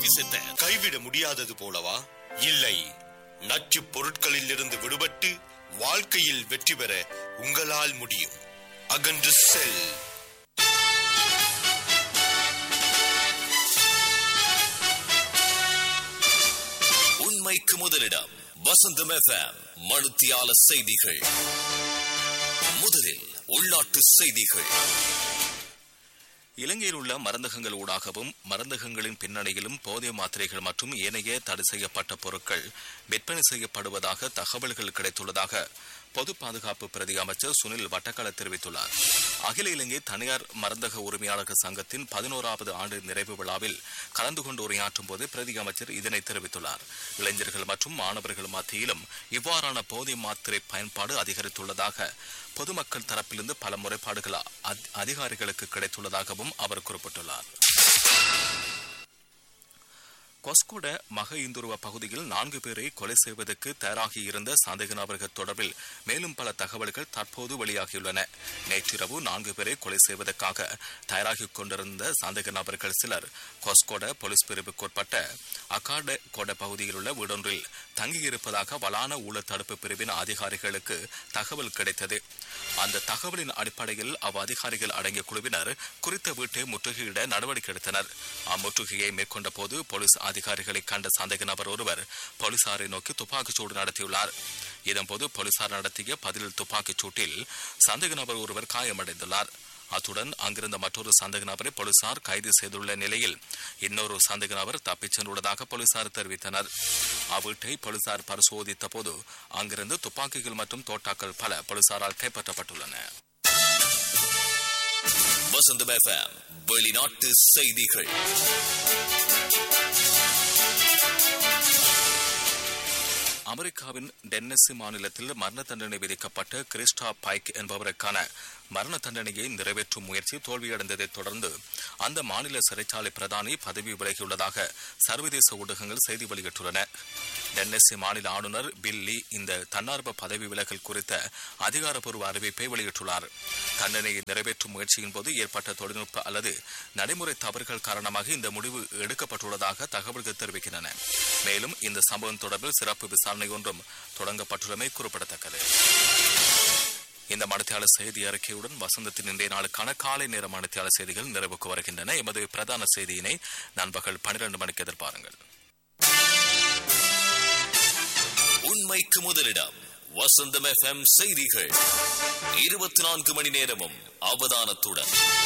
திசைத்த கைவிட முடியாதது போலவா இல்லை நச்சு பொருட்களில் இருந்து விடுபட்டு வாழ்க்கையில் வெற்றி பெற உங்களால் முடியும் அகன்று செல் உண்மைக்கு முதலிடம் வசந்தம் எஃப்எம் மனுத்தியால செய்திகள் முதலில் உள்நாட்டு செய்திகள் இலங்கையில் உள்ள மருந்தகங்கள் ஊடாகவும் மருந்தகங்களின் பின்னணியிலும் போதை மாத்திரைகள் மற்றும் ஏனைய தடை செய்யப்பட்ட பொருட்கள் விற்பனை செய்யப்படுவதாக தகவல்கள் கிடைத்துள்ளதாக பொது பாதுகாப்பு பிரதி அமைச்சர் சுனில் வட்டக்கால தெரிவித்துள்ளார் அகில இலங்கை தனியார் மருந்தக உரிமையாளர்கள் சங்கத்தின் பதினோராவது ஆண்டு நிறைவு விழாவில் கலந்து கொண்டு உரையாற்றும் போது பிரதி அமைச்சர் இதனை தெரிவித்துள்ளார் இளைஞர்கள் மற்றும் மாணவர்கள் மத்தியிலும் இவ்வாறான போதை மாத்திரை பயன்பாடு அதிகரித்துள்ளதாக பொதுமக்கள் தரப்பிலிருந்து பல முறைப்பாடுகள் அத்- அதிகாரிகளுக்கு கிடைத்துள்ளதாகவும் அவர் குறிப்பிட்டுள்ளார் கொஸ்கொட மக இந்துருவ பகுதியில் நான்கு பேரை கொலை செய்வதற்கு தயாராகி இருந்த சந்தேக நபர்கள் தொடர்பில் மேலும் பல தகவல்கள் தற்போது வெளியாகியுள்ளன நேற்றிரவு நான்கு பேரை கொலை செய்வதற்காக தயாராகிக் கொண்டிருந்த சந்தேக நபர்கள் சிலர் கொஸ்கொட போலீஸ் பிரிவுக்குட்பட்ட அகாட கொட பகுதியில் உள்ள வீடொன்றில் தங்கியிருப்பதாக வலான ஊழல் தடுப்பு பிரிவின் அதிகாரிகளுக்கு தகவல் கிடைத்தது அந்த தகவலின் அடிப்படையில் அவ் அதிகாரிகள் அடங்கிய குழுவினர் குறித்த வீட்டை முற்றுகையிட நடவடிக்கை எடுத்தனர் அம்முற்றுகையை மேற்கொண்ட போது போலீஸ் அதிகாரிகளை கண்ட சந்தேக நபர் ஒருவர் போலீசாரை நோக்கி துப்பாக்கிச் சூடு நடத்தியுள்ளார் இதன்போது போலீசார் நடத்திய பதில் துப்பாக்கிச் சூட்டில் சந்தேக நபர் ஒருவர் காயமடைந்துள்ளார் அத்துடன் அங்கிருந்த மற்றொரு சந்தேக நபரை போலீசார் கைது செய்துள்ள நிலையில் இன்னொரு சந்தேக நபர் தப்பிச் சென்றுள்ளதாக போலீசார் தெரிவித்தனர் அவ்வீட்டை போலீசார் பரிசோதித்த போது அங்கிருந்து துப்பாக்கிகள் மற்றும் தோட்டாக்கள் பல போலீசாரால் கைப்பற்றப்பட்டுள்ளன வசந்தம் எஃப்எம் வெளிநாட்டு செய்திகள் அமெரிக்காவின் டென்னசி மாநிலத்தில் மரண தண்டனை விதிக்கப்பட்ட கிறிஸ்டா பைக் என்பவருக்கான மரண தண்டனையை நிறைவேற்றும் முயற்சி தோல்வியடைந்ததைத் தொடர்ந்து அந்த மாநில சிறைச்சாலை பிரதானி பதவி விலகியுள்ளதாக சர்வதேச ஊடகங்கள் செய்தி வெளியிட்டுள்ளன டென்னசி மாநில ஆளுநர் பில்லி இந்த தன்னார்வ பதவி விலகல் குறித்த அதிகாரப்பூர்வ அறிவிப்பை வெளியிட்டுள்ளார் தண்டனையை நிறைவேற்றும் முயற்சியின் போது ஏற்பட்ட தொழில்நுட்ப அல்லது நடைமுறை தவறுகள் காரணமாக இந்த முடிவு எடுக்கப்பட்டுள்ளதாக தகவல்கள் தெரிவிக்கின்றன மேலும் இந்த சம்பவம் தொடர்பில் சிறப்பு விசாரணை ஒன்றும் தொடங்கப்பட்டுள்ளமை குறிப்பிடத்தக்கது இந்த மணித்தியாளர் செய்தி அறிக்கையுடன் வசந்தத்தின் இன்றைய நாளுக்கான காலை நேர மணித்தியாளர் செய்திகள் நிறைவுக்கு வருகின்றன எமது பிரதான செய்தியினை நண்பகல் பனிரெண்டு மணிக்கு எதிர்பாருங்கள் உண்மைக்கு முதலிடம் வசந்தம் எஃப்எம் செய்திகள் இருபத்தி நான்கு மணி நேரமும் அவதானத்துடன்